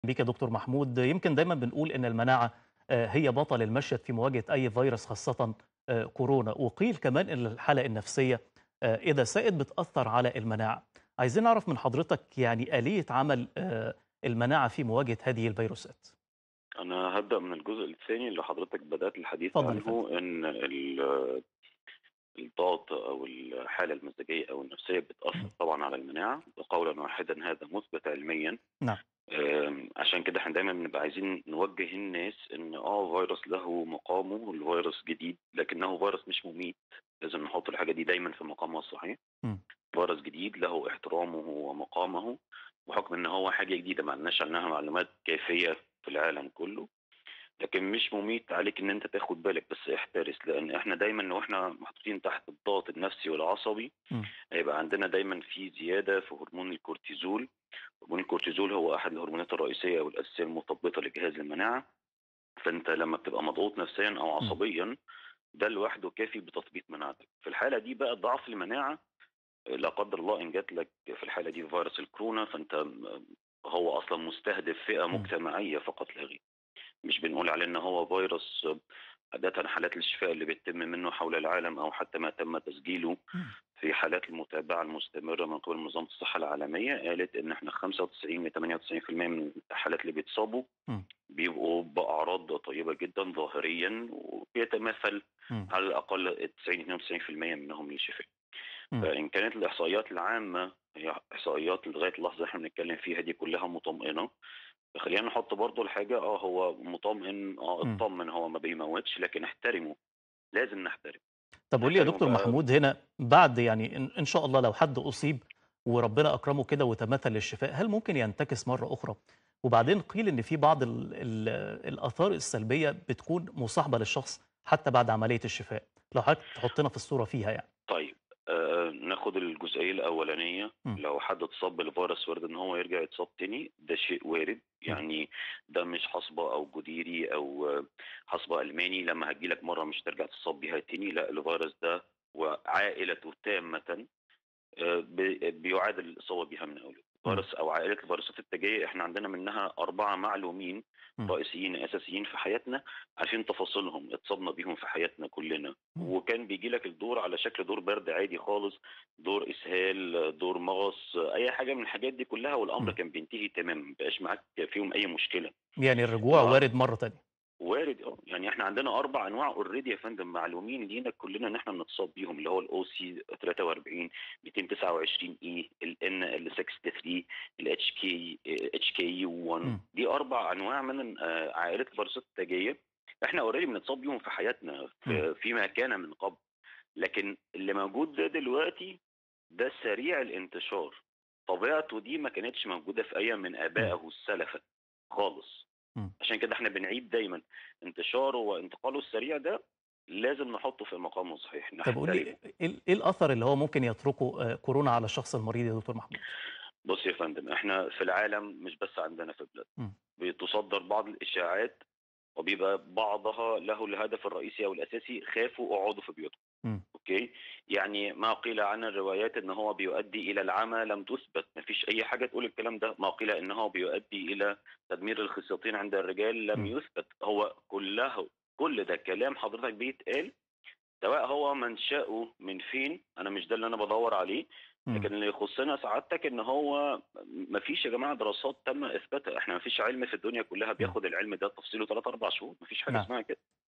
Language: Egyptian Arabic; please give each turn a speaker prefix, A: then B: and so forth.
A: بيك يا دكتور محمود يمكن دايما بنقول ان المناعه آه، هي بطل المشهد في مواجهه اي فيروس خاصه آه، كورونا وقيل كمان ان الحاله النفسيه آه، اذا ساءت بتاثر على المناعه عايزين نعرف من حضرتك يعني اليه عمل آه، المناعه في مواجهه هذه الفيروسات
B: أنا هبدأ من الجزء الثاني اللي حضرتك بدأت الحديث
A: اتفضل يا
B: عنه إن ال- الضغط أو الحالة المزاجية أو النفسية بتأثر طبعا على المناعة قولا واحدا هذا مثبت علميا
A: نعم
B: أم، عشان كده احنا دايما بنبقى عايزين نوجه الناس ان اه فيروس له مقامه الفيروس جديد لكنه فيروس مش مميت لازم نحط الحاجة دي دايما في مقامها الصحيح
A: مم.
B: فيروس جديد له احترامه ومقامه بحكم ان هو حاجة جديدة ما عندناش عنها معلومات كافية في العالم كله لكن مش مميت عليك ان انت تاخد بالك بس احترس لان احنا دايما لو احنا محطوطين تحت الضغط النفسي والعصبي
A: مم.
B: هيبقى عندنا دايما في زياده في هرمون الكورتيزول هرمون الكورتيزول هو احد الهرمونات الرئيسيه والاساسيه المثبطه لجهاز المناعه فانت لما بتبقى مضغوط نفسيا او عصبيا ده لوحده كافي بتثبيط مناعتك في الحاله دي بقى ضعف المناعه لا قدر الله ان جات لك في الحاله دي فيروس الكورونا فانت م- هو اصلا مستهدف فئه
A: مم.
B: مجتمعيه فقط لا غير مش بنقول عليه ان هو فيروس عادة حالات الشفاء اللي بيتم منه حول العالم او حتى ما تم تسجيله
A: مم.
B: في حالات المتابعه المستمره من قبل منظمه الصحه العالميه قالت ان احنا 95 ل 98% من الحالات اللي بيتصابوا
A: مم.
B: بيبقوا باعراض طيبه جدا ظاهريا وبيتمثل
A: مم.
B: على الاقل 90 92% منهم للشفاء.
A: مم.
B: فان كانت الاحصائيات العامه هي احصائيات لغايه اللحظه اللي احنا بنتكلم فيها دي كلها مطمئنه فخلينا نحط برضو الحاجه اه هو مطمئن اه
A: مم.
B: اطمن هو ما بيموتش لكن احترمه لازم نحترم
A: طب قول لي يا
B: نحترمه
A: دكتور
B: بقى
A: محمود هنا بعد يعني ان إن شاء الله لو حد اصيب وربنا اكرمه كده وتمثل للشفاء هل ممكن ينتكس مره اخرى وبعدين قيل ان في بعض ال ال الاثار السلبيه بتكون مصاحبه للشخص حتى بعد عمليه الشفاء لو حضرتك تحطنا في الصوره فيها يعني
B: طيب آه ناخد الجزئيه الاولانيه
A: مم.
B: لو حد اتصاب بالفيروس وارد ان هو يرجع يتصاب تاني ده شيء وارد يعني ده مش حصبه او جديري او آه، حصبه الماني لما هتجيلك مره مش ترجع تتصاب بيها تاني لا الفيروس ده وعائلته تامه آه، بي- بيعادل الاصابه بها من اول
A: مم.
B: فيروس او عائله الفيروسات التاجيه احنا عندنا منها اربعه معلومين
A: مم.
B: رئيسيين اساسيين في حياتنا عارفين تفاصيلهم اتصبنا بيهم في حياتنا كلنا
A: مم.
B: وكان بيجي لك الدور على شكل دور برد عادي خالص دور اسهال دور مغص اي حاجه من الحاجات دي كلها والامر
A: مم.
B: كان بينتهي تماما ما بقاش معاك فيهم اي مشكله
A: يعني الرجوع
B: آه.
A: وارد مره تانية
B: وارد اه يعني احنا عندنا اربع انواع اوريدي يا فندم معلومين لينا كلنا ان احنا بنتصاب بيهم اللي هو الاو سي 43 229 اي الان ال 63 الاتش كي اتش كي 1
A: مم.
B: دي اربع انواع من آه، عائله الفيروسات التاجيه احنا اوريدي بنتصاب بيهم في حياتنا في فيما كان من قبل لكن اللي موجود ده دلوقتي ده سريع الانتشار طبيعته دي ما كانتش موجوده في اي من ابائه السلفه خالص
A: مم.
B: عشان كده احنا بنعيد دايما انتشاره وانتقاله السريع ده لازم نحطه في مقامه الصحيح
A: طب قول لي
B: نحترمه
A: ايه إيه الاثر اللي هو ممكن يتركه آه، كورونا على الشخص المريض يا دكتور محمود
B: بص يا فندم احنا في العالم مش بس عندنا في البلاد
A: مم.
B: بتصدر بعض الاشاعات وبيبقى بعضها له الهدف الرئيسي او الاساسي خافوا اقعدوا في بيوتكم
A: مم.
B: اوكي يعني ما قيل عن الروايات ان هو بيؤدي الى العمى لم تثبت ما فيش اي حاجه تقول الكلام ده ما قيل ان هو بيؤدي الى تدمير الخصيتين عند الرجال لم
A: مم.
B: يثبت هو كله كل ده كلام حضرتك بيتقال سواء هو منشأه من فين انا مش ده اللي انا بدور عليه
A: مم.
B: لكن اللي يخصنا سعادتك ان هو ما فيش يا جماعه دراسات تم اثباتها احنا ما فيش علم في الدنيا كلها بياخد العلم ده تفصيله 3 4 شهور ما فيش حاجه
A: نعم.
B: اسمها كده